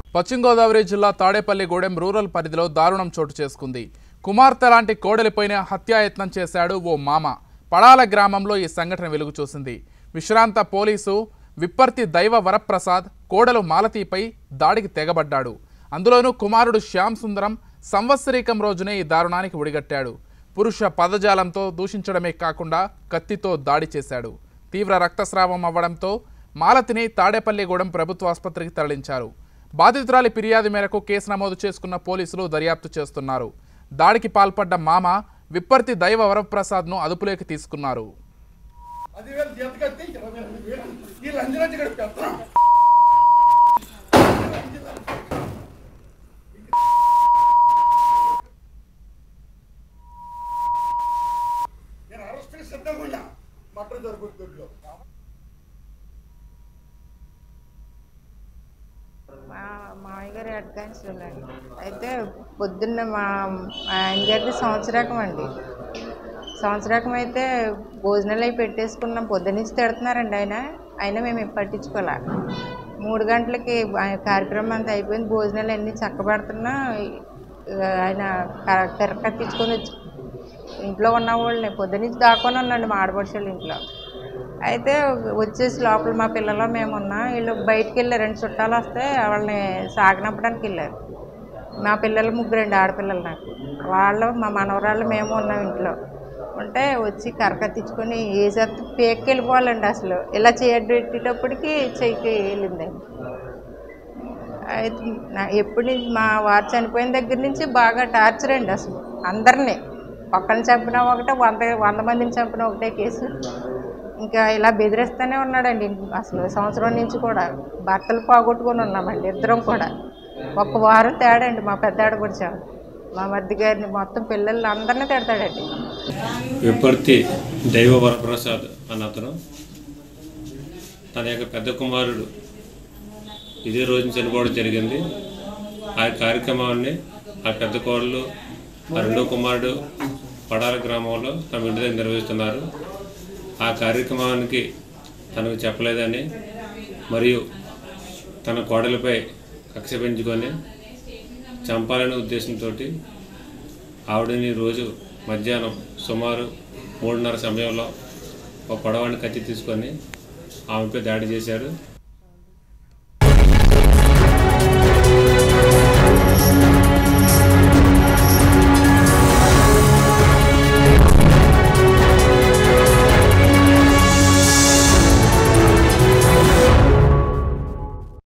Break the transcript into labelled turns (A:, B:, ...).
A: పశ్చిమ గోదావరి జిల్లా తాడేపల్లిగూడెం రూరల్ పరిధిలో దారుణం చోటు చేసుకుంది కుమార్తె లాంటి కోడలిపైన హత్యాయత్నం చేశాడు ఓ మామ పడాల గ్రామంలో ఈ సంఘటన వెలుగు చూసింది విశ్రాంత పోలీసు విప్పర్తి దైవ వరప్రసాద్ కోడలు మాలతీపై దాడికి తెగబడ్డాడు అందులోనూ కుమారుడు శ్యామ్ సుందరం సంవత్సరీకం రోజునే ఈ దారుణానికి ఒడిగట్టాడు పురుష పదజాలంతో దూషించడమే కాకుండా కత్తితో దాడి చేశాడు తీవ్ర రక్తస్రావం అవ్వడంతో మాలతిని తాడేపల్లిగూడెం ప్రభుత్వ ఆసుపత్రికి తరలించారు బాధితురాలి ఫిర్యాదు మేరకు కేసు నమోదు చేసుకున్న పోలీసులు దర్యాప్తు చేస్తున్నారు దాడికి పాల్పడ్డ మామ విప్పర్తి దైవ వరప్రసాద్ను అదుపులోకి తీసుకున్నారు
B: పదివేలు జీతకత్తి ఇరవై రెండు వేలు వీళ్ళందరూ వచ్చి ఇక్కడ పెడతాం నేను అరెస్ట్కి సిద్ధంగా ఉన్నా మటన్ దొరుకుతుందో
C: మా మామయ్య గారు హెడ్ కానిస్టేబుల్ అండి అయితే పొద్దున్న మా మా ఆయన గారిది సంవత్సరకం అండి సంవత్సరకం అయితే భోజనాలు అవి పెట్టేసుకున్నాం పొద్దునుంచి తిడుతున్నారండి ఆయన అయినా మేము ఏం పట్టించుకోలే మూడు గంటలకి ఆయన కార్యక్రమం అంతా అయిపోయింది భోజనాలు అన్నీ చక్కబడుతున్నా ఇక ఆయన క- తెర కత్తించుకొని వచ్చి ఇంట్లో ఉన్న వాళ్ళని పొద్దునుంచి దాక్కొని ఉన్నాండి మా ఆడపడుచుల ఇంట్లో అయితే వచ్చేసి లోపల మా పిల్లలు మేము ఉన్నాం వీళ్ళు బయటికి వెళ్ళారండి చుట్టాలు వస్తే వాళ్ళని సాగనంపడానికి వెళ్ళారు మా పిల్లలు ముగ్గురండి ఆడపిల్లలు నాకు వాళ్ళు మా మనవరాళ్ళు మేము ఉన్నాం ఇంట్లో ఉంటే వచ్చి కరకత్తించుకొని వేసేస్తే పేక్కి వెళ్ళిపోవాలండి అసలు ఇలా చేయటప్పటికి చెయ్యికి వెళ్ళిందండి అయితే నా ఎప్పటి నుంచి మా వారు చనిపోయిన దగ్గర నుంచి బాగా టార్చర్ అండి అసలు అందరినీ ఒక్కరిని చంపినా ఒకటే వంద వంద మందిని చంపిన ఒకటే కేసు ఇంకా ఇలా బెదిరిస్తూనే ఉన్నాడండి అసలు సంవత్సరం నుంచి కూడా భర్తలు పోగొట్టుకొని ఉన్నామండి ఇద్దరం కూడా ఒక్క వారం తేడండి మా పెద్ద ఆడపడిచాం మా మధ్య గారిని మొత్తం పిల్లలు అందరినీ తిడతాడండి
D: విప్పర్తి దైవ వరప్రసాద్ అన్న అతను తన యొక్క పెద్ద కుమారుడు ఇదే రోజున చనిపోవడం జరిగింది ఆ కార్యక్రమాన్ని ఆ పెద్ద కోడలు ఆ రెండో కుమారుడు పడాల గ్రామంలో తమ ఇంటి దగ్గర నిర్వహిస్తున్నారు ఆ కార్యక్రమానికి తనకు చెప్పలేదని మరియు తన కోడలపై కక్ష పెంచుకొని చంపాలనే ఉద్దేశంతో ఆవిడని రోజు మధ్యాహ్నం సుమారు మూడున్నర సమయంలో ఒక పొడవాన్ని కత్తి తీసుకొని ఆమెపై దాడి చేశారు